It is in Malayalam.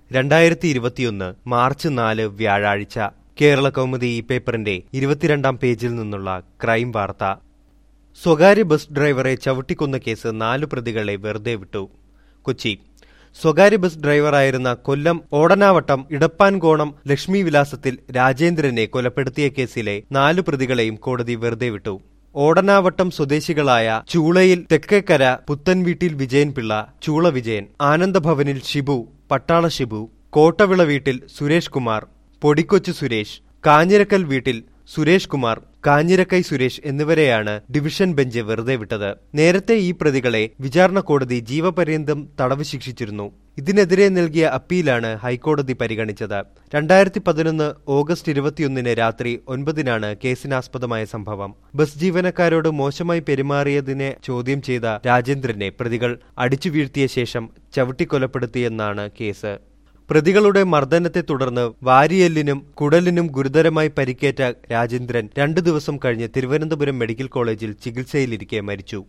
രണ്ടായിരത്തി ഇരുപത്തിയൊന്ന് മാർച്ച് നാല് വ്യാഴാഴ്ച കേരള കൗമുദി ഈ പേപ്പറിന്റെ ഇരുപത്തിരണ്ടാം പേജിൽ നിന്നുള്ള ക്രൈം വാർത്ത സ്വകാര്യ ബസ് ഡ്രൈവറെ ചവിട്ടിക്കൊന്ന കേസ് നാലു പ്രതികളെ വെറുതെ വിട്ടു കൊച്ചി സ്വകാര്യ ബസ് ഡ്രൈവറായിരുന്ന കൊല്ലം ഓടനാവട്ടം ഇടപ്പാൻകോണം ലക്ഷ്മി വിലാസത്തിൽ രാജേന്ദ്രനെ കൊലപ്പെടുത്തിയ കേസിലെ നാലു പ്രതികളെയും കോടതി വെറുതെ വിട്ടു ഓടനാവട്ടം സ്വദേശികളായ ചൂളയിൽ തെക്കേക്കര പുത്തൻവീട്ടിൽ വിജയൻപിള്ള ചൂള വിജയൻ ആനന്ദഭവനിൽ ഷിബു പട്ടാള ഷിബു കോട്ടവിള വീട്ടിൽ സുരേഷ് കുമാർ പൊടിക്കൊച്ചു സുരേഷ് കാഞ്ഞിരക്കൽ വീട്ടിൽ സുരേഷ് കുമാർ കാഞ്ഞിരക്കൈ സുരേഷ് എന്നിവരെയാണ് ഡിവിഷൻ ബെഞ്ച് വെറുതെ വിട്ടത് നേരത്തെ ഈ പ്രതികളെ വിചാരണ കോടതി ജീവപര്യന്തം തടവ് ശിക്ഷിച്ചിരുന്നു ഇതിനെതിരെ നൽകിയ അപ്പീലാണ് ഹൈക്കോടതി പരിഗണിച്ചത് രണ്ടായിരത്തി പതിനൊന്ന് ഓഗസ്റ്റ് ഇരുപത്തിയൊന്നിന് രാത്രി ഒൻപതിനാണ് കേസിനാസ്പദമായ സംഭവം ബസ് ജീവനക്കാരോട് മോശമായി പെരുമാറിയതിനെ ചോദ്യം ചെയ്ത രാജേന്ദ്രനെ പ്രതികൾ അടിച്ചു വീഴ്ത്തിയ ശേഷം ചവിട്ടിക്കൊലപ്പെടുത്തിയെന്നാണ് കേസ് പ്രതികളുടെ മർദ്ദനത്തെ തുടർന്ന് വാരിയെല്ലിനും കുടലിനും ഗുരുതരമായി പരിക്കേറ്റ രാജേന്ദ്രൻ രണ്ടു ദിവസം കഴിഞ്ഞ് തിരുവനന്തപുരം മെഡിക്കൽ കോളേജിൽ ചികിത്സയിലിരിക്കെ മരിച്ചു